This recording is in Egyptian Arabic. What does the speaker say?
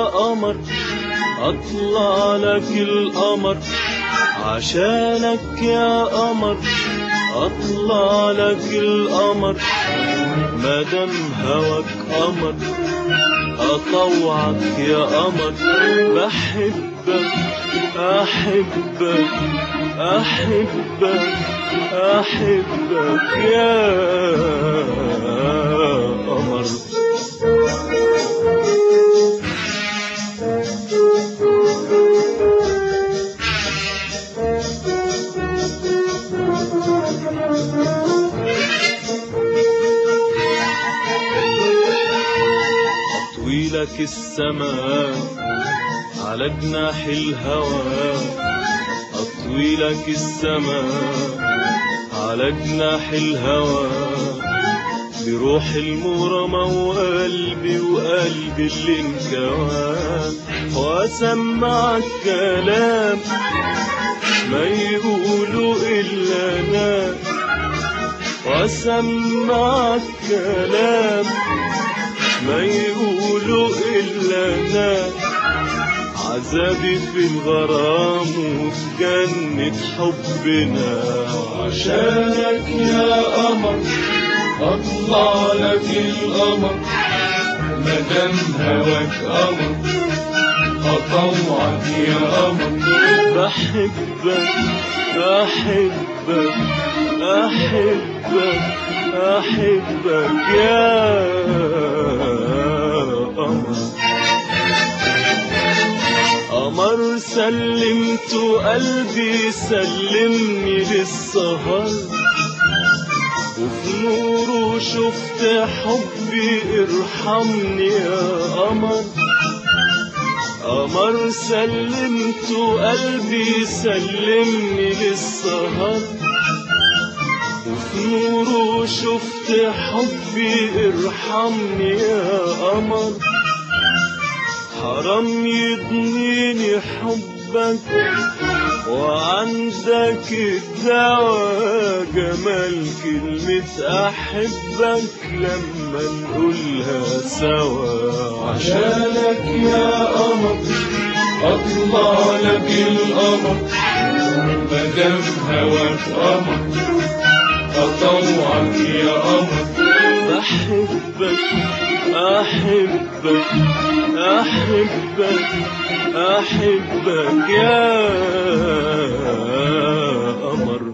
قمر اطلع لك القمر عشانك يا قمر اطلع لك القمر مادام هواك قمر اطوعك يا قمر بحبك احبك احبك احبك يا قمر طويلك السماء على جناح الهوى أطويلك السماء على جناح الهوى بروح المرمى وقلبي وقلبي اللي انكوى واسمعك كلام ما يقولوا الا انا واسمعك كلام ما يقولوا إلا أنا عذابي في الغرام وفي جنة حبنا عشانك يا قمر أطلع لك القمر مدام هواك قمر أطوعك يا قمر بحبك أحبك أحبك أحبك يا قمر قمر سلمت قلبي سلمني للسهر وفي نوره شفت حبي ارحمني يا قمر قمر سلمت قلبي سلمني للسهر وفي نوره شفت حبي ارحمني يا قمر حرام يضنيني حبك وعندك الدواء جمال كلمة أحبك لما نقولها سوا عشانك يا قمر أطلع لك القمر مدام هواك قمر أطوعك يا قمر بحبك أحبك أحبك أحبك يا قمر